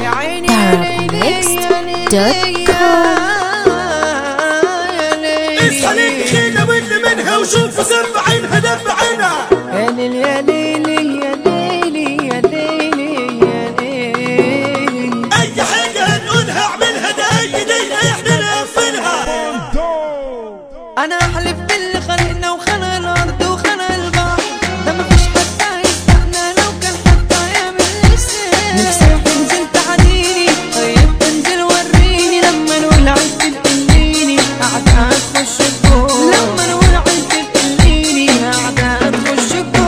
اصحى خينا واللي منها وشوف سبع عينها دمع عينها يا ليل يا ليلي يا ليلي يا ليلي يا ليلي اي حاجة نقولها اعملها ده اي دقيقة احنا نقفلها انا احلف باللي خلقنا وخلق الارض وخلق البحر ده مفيش حد هيستحنا لو كان حتى يعمل لسان نفسي تنزل تعديني طيب تنزل وريني لما نقول عيد تقليني قاعدة هتخش الجول لما نقول عيد تقليني قاعدة هتخش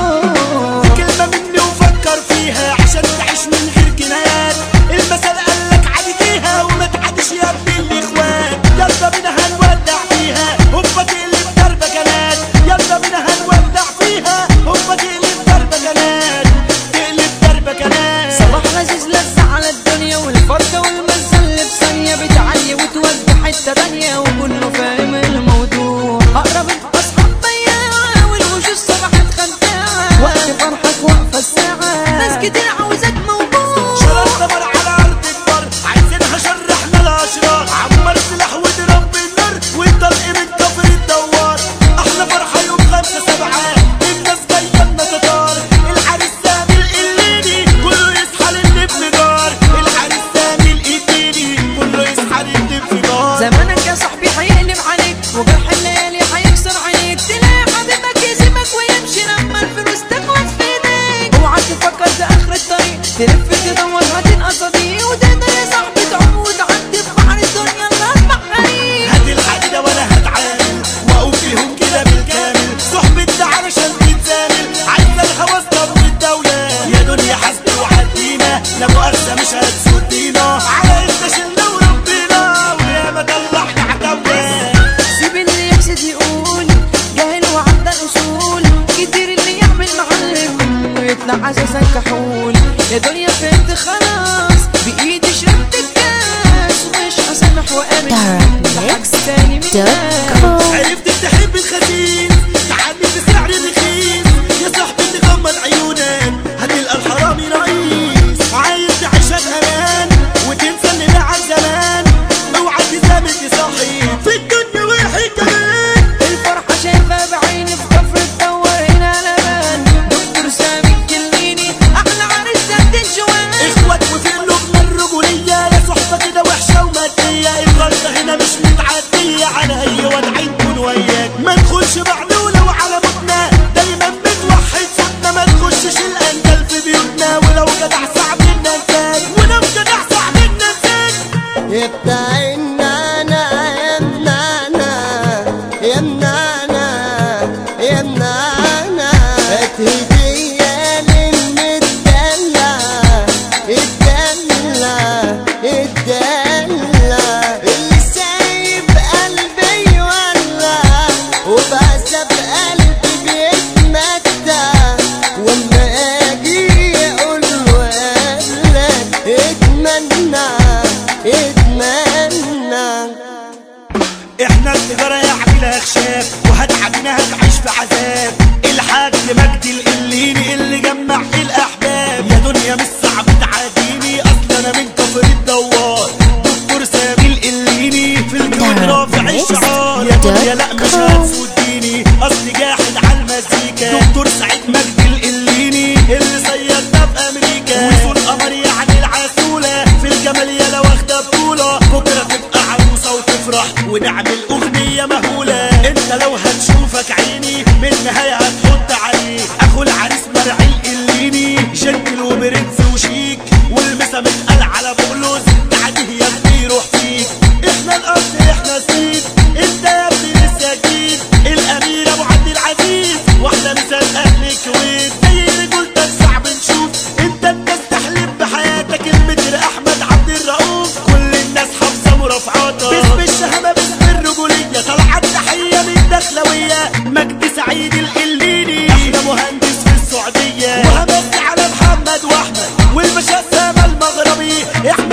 الجول كلمة مني وفكر فيها عشان تعيش من غير جنايات المثل قالك عاديها وما تعادش يا ابن الاخوان يلا بينا هنودع فيها هوبا تقلب دربة جنات يلا بينا هنودع فيها هوبا تقلب دربة جنات تقلب دربة جنات صباح لذيذ لذة على الدنيا والفرقة والمزة اللي في ثانية بتعلي وتودي حتة تانية وكله فاهم الموضوع أقرب أصحاب بياعة والوشوش صبحت خداعة وقت فرحك واقفة الساعة ناس كتير عاوزاك موجود شرف دمر على ارض البر عايزينها شرحنا الاشرار عمر سلاح وضرب بالنار والطلق من كفر الدوار احلى فرحه يوم خمسة سبعة الناس جايه لنا تتار الحارس سامي القليني كله يصحى للنبل جار الحارس سامي القليني كله يصحى للنبل جار زمانك يا صاحبي هيقلب عليك وجرح الليالي هيكسر عينيك تلاقي حبيبك يسيبك ويمشي لما الفلوس تخلص في ايديك اوعى تفكر ده اخر الطريق تلف تدور هتنقص صديق وتقدر يا صاحبي تعوم وتعدي في بحر الدنيا اللي اصبح غريب هات الحديدة ولا هتعامل واقوم فيهم كده بالكامل صحبة ده علشان تتزامل عايزة الهوس طب الدولة يا دنيا حسبي وعدينا لا مؤاخذة مش هتسودينا على انت شلنا وربنا ويا ما طلعنا عتاولة سيب اللي يحسد يقول جاهل وعدى الاصول كتير اللي يعمل معلم ويطلع اساسا كحول يا دنيا فهمت خلاص بايدي شربت الكاس مش هسامح وامن لحد تاني من الناس عرفت تحب الخسيس تعدي بسعر رخيص يا صاحبي تغمض عيونك هتلقى الحرامي رئيس عايز تعيش امان وتنسى اللي لعب زمان اوعى تزامل تصحي في الدنيا واحد كمان الفرحة شايفها بعيني في كفر الدور هنا لبان دكتور سامي الكليني احلى عريس سد الجوان اخوات وفي قلوبنا الرجولية يا صحبة كده وحشة ومادية الغلطة هنا مش متعدية على اي وضع نكون وياك ما نخش بعلولة وعلى موتنا دايما بنوحد صوتنا ما نخشش الانجل في بيوتنا ولو جدع صعب ان ننساك ولو جدع صعب ان ننساك يبقى النانا يا منانا يا منانا يا منانا هات هدية للمدلع الدلع الدلع اللي سايب قلبي يولع وبعذب قلبي بيتمتع واما اجي اقول له قالك اتمنى اتمنى احنا التجارة يا عميلة خشاف وهتعبنا هتعيش في عذاب الحاج مجدي القليني اللي جمع الاحباب يا دنيا مش صعب تعاديني اصل انا من كفر الدوار دكتور سامي القليني في الجود رافع الشعار يا دنيا لا مش هتفوتيني اصل جاحد على المزيكا دكتور سعيد مجدي القليني اللي صيدنا في امريكا وصول قمر يعني العسولة في الجمال يا لو واخدة بطولة بكرة تبقى عروسة وتفرح ونعمل اغنية مهولة انت لو هتشوفك عيني بالنهاية هتحط عليه اخو العريس مرعي القليني جنتل وبرنس وشيك والمسا متقال على بولوس تعديه يا ابني روح فيك احنا الاصل احنا السيد انت يا ابني لسه جديد الامير ابو عبد العزيز واحنا مثال اهل الكويت زي رجولتك صعب نشوف انت الناس تحلم بحياتك المتر احمد عبد الرؤوف كل الناس حافظه مرافعاتك باسم الشهامه باسم الرجوليه طلعت تحيه من دخلويه مجدي سعيد القليني احلى مهندس في السعوديه وهمس على محمد واحمد والباشا اسامه المغربي احنا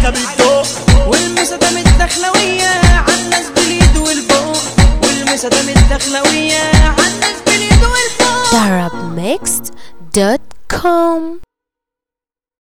عنا بالدوق والمسا من الدخلوية عالناس باليد والفوق والمسا من الدخلوية عالناس باليد والفوق Arabmixed.com